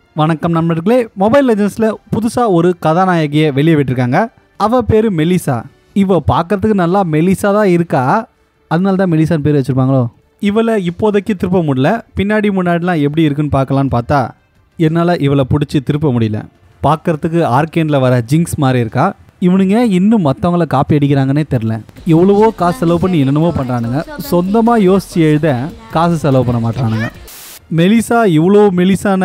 வணக்கம் நண்பர்களே மொபைல் லெஜன்ஸில் புதுசாக ஒரு கதாநாயகியை வெளியே விட்டிருக்காங்க அவள் பேர் மெலிசா இவ பார்க்கறதுக்கு நல்லா மெலிசா தான் இருக்கா அதனால தான் மெலிசான்னு பேர் வச்சுருப்பாங்களோ இவளை இப்போதைக்கு திருப்ப முடியல பின்னாடி முன்னாடிலாம் எப்படி இருக்குன்னு பார்க்கலான்னு பார்த்தா என்னால் இவளை பிடிச்சி திருப்ப முடியல பார்க்கறதுக்கு ஆர்கேனில் வர ஜிங்ஸ் மாதிரி இருக்கா இவனுங்க இன்னும் மற்றவங்கள காப்பி அடிக்கிறாங்கன்னே தெரில எவ்வளவோ காசு செலவு பண்ணி என்னென்னமோ பண்ணுறானுங்க சொந்தமாக யோசித்து எழுத காசு செலவு பண்ண மாட்டானுங்க மெலிசா இவ்வளோ மெலிசான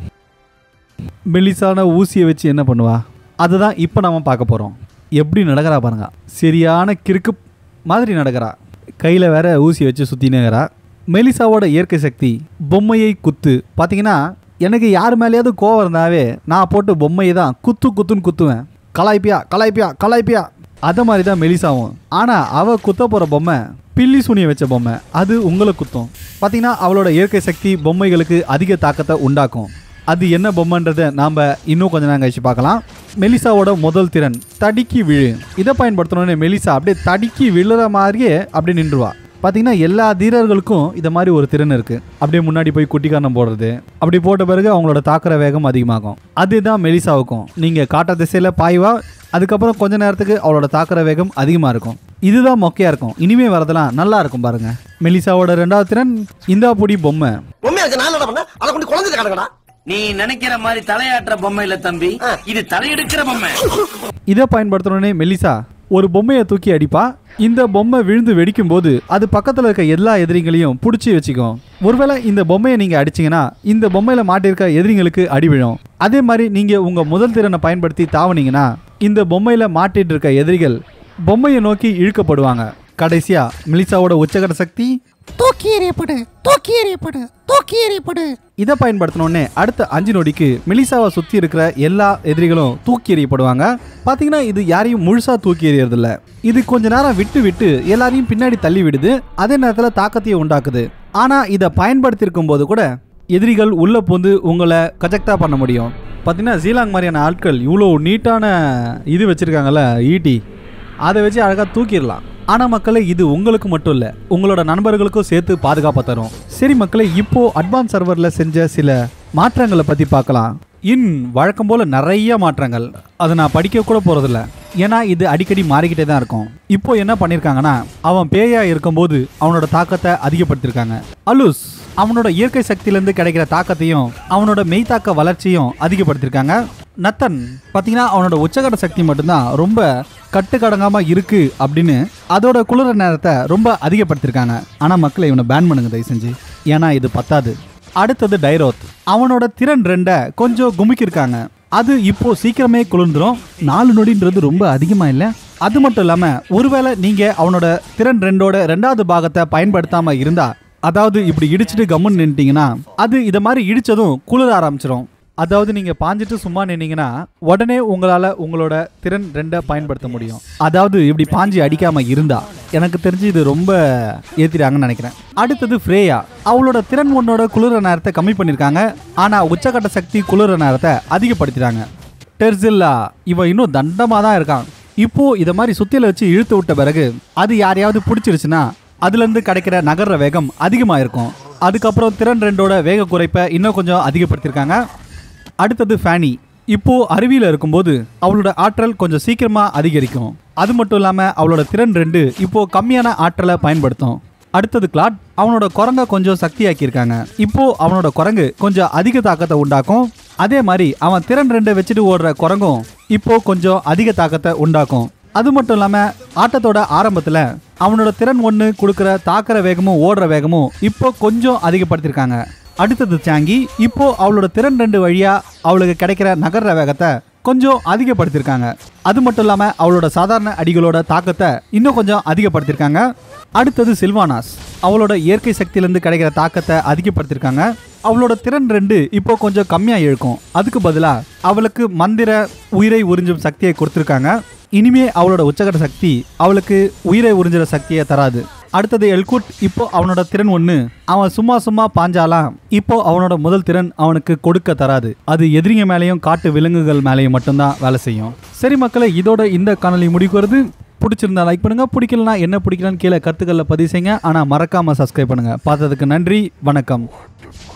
மெலிசான ஊசியை வச்சு என்ன பண்ணுவா அதுதான் இப்போ நாம பார்க்க போகிறோம் எப்படி நடக்கிறா பாருங்க சரியான கிறுக்கு மாதிரி நடக்கிறா கையில் வேற ஊசியை வச்சு சுற்றினுக்கிறா மெலிசாவோட இயற்கை சக்தி பொம்மையை குத்து பார்த்தீங்கன்னா எனக்கு யார் மேலேயாவது கோவம் இருந்தாவே நான் போட்டு பொம்மையை தான் குத்து குத்துன்னு குத்துவேன் கலாய்ப்பியா கலாய்ப்பியா கலாய்ப்பியா அதை மாதிரி தான் மெலிசாவும் ஆனால் அவள் குத்த போகிற பொம்மை பில்லி சுனியை வச்ச பொம்மை அது உங்களை குத்தும் பார்த்தீங்கன்னா அவளோட இயற்கை சக்தி பொம்மைகளுக்கு அதிக தாக்கத்தை உண்டாக்கும் அது என்ன பொம்மைன்றதை நாம் இன்னும் கொஞ்ச நேரம் கழிச்சு பார்க்கலாம் மெலிசாவோட முதல் திறன் தடுக்கி விழு இதை பயன்படுத்தணும்னு மெலிசா அப்படியே தடுக்கி விழுற மாதிரியே அப்படியே நின்றுவா பார்த்தீங்கன்னா எல்லா தீரர்களுக்கும் இதை மாதிரி ஒரு திறன் இருக்குது அப்படியே முன்னாடி போய் குட்டிக்காரணம் போடுறது அப்படி போட்ட பிறகு அவங்களோட தாக்குற வேகம் அதிகமாகும் அதுதான் மெலிசாவுக்கும் நீங்கள் காட்ட திசையில் பாய்வா அதுக்கப்புறம் கொஞ்ச நேரத்துக்கு அவளோட தாக்குற வேகம் அதிகமாக இருக்கும் இதுதான் மொக்கையாக இருக்கும் இனிமே வரதெல்லாம் நல்லா இருக்கும் பாருங்க மெலிசாவோட ரெண்டாவது திறன் இந்தா புடி பொம்மை உண்மையா இருக்கு நான் என்ன பண்ண அதை கொண்டு குழந்தை கிடக்கடா நீ நினைக்கிற மாதிரி தலையாட்டுற பொம்மை இல்ல தம்பி இது தலையெடுக்கிற பொம்மை இதை பயன்படுத்தணுன்னே மெலிசா ஒரு பொம்மையை தூக்கி அடிப்பா இந்த பொம்மை விழுந்து வெடிக்கும் போது அது பக்கத்தில் இருக்க எல்லா எதிரிகளையும் பிடிச்சி வச்சுக்கும் ஒருவேளை இந்த பொம்மையை நீங்கள் அடிச்சீங்கன்னா இந்த பொம்மையில் மாட்டியிருக்க எதிரிங்களுக்கு அடி விழும் அதே மாதிரி நீங்கள் உங்கள் முதல் திறனை பயன்படுத்தி தாவுனீங்கன்னா இந்த பொம்மையில் மாட்டிட்டு இருக்க எதிரிகள் பொம்மையை நோக்கி இழுக்கப்படுவாங்க கடைசியா மெலிசாவோட உச்சகட சக்தி தூக்கி எறியப்படு தூக்கி எறியப்படு தூக்கி எறியப்படு இதை பயன்படுத்தினோடனே அடுத்த அஞ்சு நொடிக்கு மெலிசாவை சுற்றி இருக்கிற எல்லா எதிரிகளும் தூக்கி எறியப்படுவாங்க பார்த்தீங்கன்னா இது யாரையும் முழுசாக தூக்கி எறியறதில்ல இது கொஞ்ச நேரம் விட்டு விட்டு எல்லாரையும் பின்னாடி தள்ளி விடுது அதே நேரத்தில் தாக்கத்தையும் உண்டாக்குது ஆனால் இதை பயன்படுத்தியிருக்கும் போது கூட எதிரிகள் உள்ளே பூந்து உங்களை கஜெக்டா பண்ண முடியும் பார்த்தீங்கன்னா ஜீலாங் மாதிரியான ஆட்கள் இவ்வளோ நீட்டான இது வச்சுருக்காங்கல்ல ஈட்டி அதை வச்சு அழகாக தூக்கிடலாம் ஆனால் மக்களே இது உங்களுக்கு மட்டும் இல்லை உங்களோட நண்பர்களுக்கும் சேர்த்து பாதுகாப்பாக தரும் சரி மக்களே இப்போ அட்வான்ஸ் சர்வரில் செஞ்ச சில மாற்றங்களை பற்றி பார்க்கலாம் இன் வழக்கம் போல் நிறைய மாற்றங்கள் அதை நான் படிக்க கூட போகிறதில்ல ஏன்னா இது அடிக்கடி மாறிக்கிட்டே தான் இருக்கும் இப்போ என்ன பண்ணியிருக்காங்கன்னா அவன் பேயா இருக்கும்போது அவனோட தாக்கத்தை அதிகப்படுத்தியிருக்காங்க அலுஸ் அவனோட இயற்கை சக்தியிலேருந்து கிடைக்கிற தாக்கத்தையும் அவனோட மெய்தாக்க வளர்ச்சியும் அதிகப்படுத்தியிருக்காங்க நத்தன் பார்த்தீங்கன்னா அவனோட உச்சகட சக்தி மட்டும்தான் ரொம்ப கட்டுக்கடங்காம இருக்கு அப்படின்னு அதோட குளிர நேரத்தை ரொம்ப அதிகப்படுத்தியிருக்காங்க ஆனால் மக்களை இவனை பேன் பண்ணுங்க தயவு செஞ்சு ஏன்னா இது பத்தாது அடுத்தது டைரோத் அவனோட திறன் ரெண்டை கொஞ்சம் குமிக்கிருக்காங்க அது இப்போ சீக்கிரமே குளிர்ந்துரும் நாலு நொடின்றது ரொம்ப அதிகமா இல்லை அது மட்டும் இல்லாம ஒருவேளை நீங்க அவனோட திறன் ரெண்டோட ரெண்டாவது பாகத்தை பயன்படுத்தாம இருந்தா அதாவது இப்படி இடிச்சிட்டு கம்முன்னு நின்ட்டீங்கன்னா அது இதை மாதிரி இடிச்சதும் குளிர ஆரம்பிச்சிடும் அதாவது நீங்க பாஞ்சிட்டு சும்மா நின்னீங்கன்னா உடனே உங்களால உங்களோட திறன் ரெண்டை பயன்படுத்த முடியும் அதாவது இப்படி பாஞ்சி அடிக்காம இருந்தா எனக்கு தெரிஞ்சு இது ரொம்ப ஏத்திட்டாங்கன்னு நினைக்கிறேன் அடுத்தது ஃப்ரேயா அவளோட திறன் ஒன்னோட குளிர நேரத்தை கம்மி பண்ணிருக்காங்க ஆனா உச்சக்கட்ட சக்தி குளிர நேரத்தை அதிகப்படுத்திட்டாங்க டெர்சில்லா இவன் இன்னும் தண்டமா தான் இருக்கான் இப்போ இதை மாதிரி சுத்தியில வச்சு இழுத்து விட்ட பிறகு அது யாரையாவது பிடிச்சிருச்சுன்னா அதுல இருந்து கிடைக்கிற நகர்ற வேகம் அதிகமா இருக்கும் அதுக்கப்புறம் திறன் ரெண்டோட வேக குறைப்பை இன்னும் கொஞ்சம் அதிகப்படுத்தியிருக்காங்க அடுத்தது ஃபேனி இப்போ அருவியில் இருக்கும்போது அவளோட ஆற்றல் கொஞ்சம் சீக்கிரமா அதிகரிக்கும் அது மட்டும் இல்லாம அவளோட திறன் ரெண்டு இப்போ கம்மியான ஆற்றலை பயன்படுத்தும் அடுத்தது கிளாட் அவனோட குரங்க கொஞ்சம் சக்தியாக்கியிருக்காங்க இப்போ அவனோட குரங்கு கொஞ்சம் அதிக தாக்கத்தை உண்டாக்கும் அதே மாதிரி அவன் திறன் ரெண்டை வச்சுட்டு ஓடுற குரங்கும் இப்போ கொஞ்சம் அதிக தாக்கத்தை உண்டாக்கும் அது மட்டும் இல்லாம ஆட்டத்தோட ஆரம்பத்துல அவனோட திறன் ஒன்று கொடுக்குற தாக்குற வேகமும் ஓடுற வேகமும் இப்போ கொஞ்சம் அதிகப்படுத்தியிருக்காங்க அடுத்தது சாங்கி இப்போ அவளோட திறன் ரெண்டு வழியா அவளுக்கு கிடைக்கிற நகர்ற வேகத்தை கொஞ்சம் அதிகப்படுத்தியிருக்காங்க அது மட்டும் இல்லாம அவளோட சாதாரண அடிகளோட தாக்கத்தை இன்னும் கொஞ்சம் அதிகப்படுத்தியிருக்காங்க அடுத்தது சில்வானாஸ் அவளோட இயற்கை சக்தியிலேருந்து கிடைக்கிற தாக்கத்தை அதிகப்படுத்தியிருக்காங்க அவளோட திறன் ரெண்டு இப்போ கொஞ்சம் கம்மியா இழுக்கும் அதுக்கு பதிலா அவளுக்கு மந்திர உயிரை உறிஞ்சும் சக்தியை கொடுத்துருக்காங்க இனிமே அவளோட உச்சகட்ட சக்தி அவளுக்கு உயிரை உறிஞ்சுற சக்தியை தராது அடுத்தது எல்குட் இப்போ அவனோட திறன் ஒன்று அவன் சும்மா சும்மா பாஞ்சாலாம் இப்போ அவனோட முதல் திறன் அவனுக்கு கொடுக்க தராது அது எதிரிங்க மேலேயும் காட்டு விலங்குகள் மேலேயும் மட்டும்தான் வேலை செய்யும் சரி மக்களை இதோட இந்த காணொலி முடிக்கு வருது பிடிச்சிருந்தா லைக் பண்ணுங்க பிடிக்கலனா என்ன பிடிக்கலன்னு கீழே கருத்துக்களில் பதிவு செய்யுங்க ஆனால் மறக்காம சப்ஸ்கிரைப் பண்ணுங்க பார்த்ததுக்கு நன்றி வணக்கம்